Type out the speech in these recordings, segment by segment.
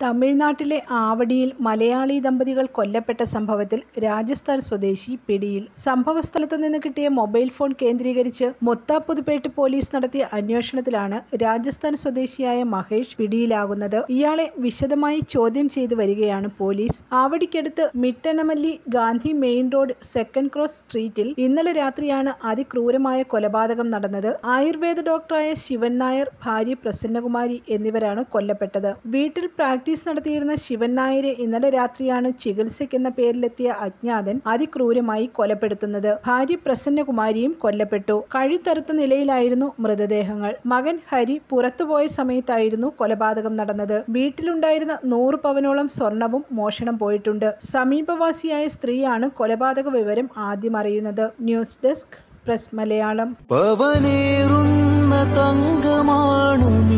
തമിഴ്നാട്ടിലെ ആവടിയിൽ മലയാളി ദമ്പതികൾ കൊല്ലപ്പെട്ട സംഭവത്തിൽ രാജസ്ഥാൻ സ്വദേശി പിടിയിൽ സംഭവസ്ഥലത്തു നിന്ന് കിട്ടിയ മൊബൈൽ ഫോൺ കേന്ദ്രീകരിച്ച് മൊത്താപ്പുതുപേട്ട് പോലീസ് നടത്തിയ അന്വേഷണത്തിലാണ് രാജസ്ഥാൻ സ്വദേശിയായ മഹേഷ് പിടിയിലാകുന്നത് ഇയാളെ വിശദമായി ചോദ്യം ചെയ്തു വരികയാണ് പോലീസ് ആവടിക്കടുത്ത് Mittanamalli Gandhi main road second cross സ്ട്രീറ്റിൽ ഇന്നലെ രാത്രിയാണ് അതിക്രൂരമായ കൊലപാതകം നടന്നത് ആയുർവേദ ഡോക്ടറായ ശിവൻ നായർ ഭാര്യ പ്രസന്നകുമാരി എന്നിവരാണ് കൊല്ലപ്പെട്ടത് വീട്ടിൽ പ്രാക്ടീസ് നടത്തിയിരുന്ന ശിവൻ നായരെ ഇന്നലെ രാത്രിയാണ് ചികിത്സയ്ക്കെന്ന പേരിലെത്തിയ അജ്ഞാതൻ അതിക്രൂരമായി കൊലപ്പെടുത്തുന്നത് ഭാര്യ പ്രസന്നകുമാരിയും കൊല്ലപ്പെട്ടു കഴുത്തറുത്ത നിലയിലായിരുന്നു മൃതദേഹങ്ങൾ മകൻ ഹരി പുറത്തുപോയ സമയത്തായിരുന്നു കൊലപാതകം നടന്നത് വീട്ടിലുണ്ടായിരുന്ന നൂറ് പവനോളം സ്വർണവും മോഷണം പോയിട്ടുണ്ട് സമീപവാസിയായ സ്ത്രീയാണ് കൊലപാതക വിവരം ആദ്യം അറിയുന്നത് ന്യൂസ് ഡെസ്ക് പ്രസ് മലയാളം പവനേറുന്ന തങ്കമാണു നീ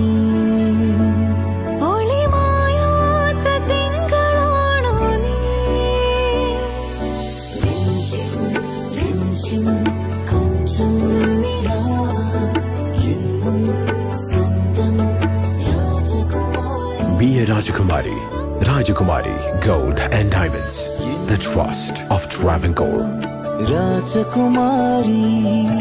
ഒളിമായാത്ത തിങ്കളാണോ നീ രഞ്ജിം രഞ്ജിം കൊഞ്ചും നിലാ എന്നും സ്വന്തം രാജകുമാരി Be a Rajakumari. Rajakumari Gold and Diamonds. The trust of Travancore. രാജകുമാരി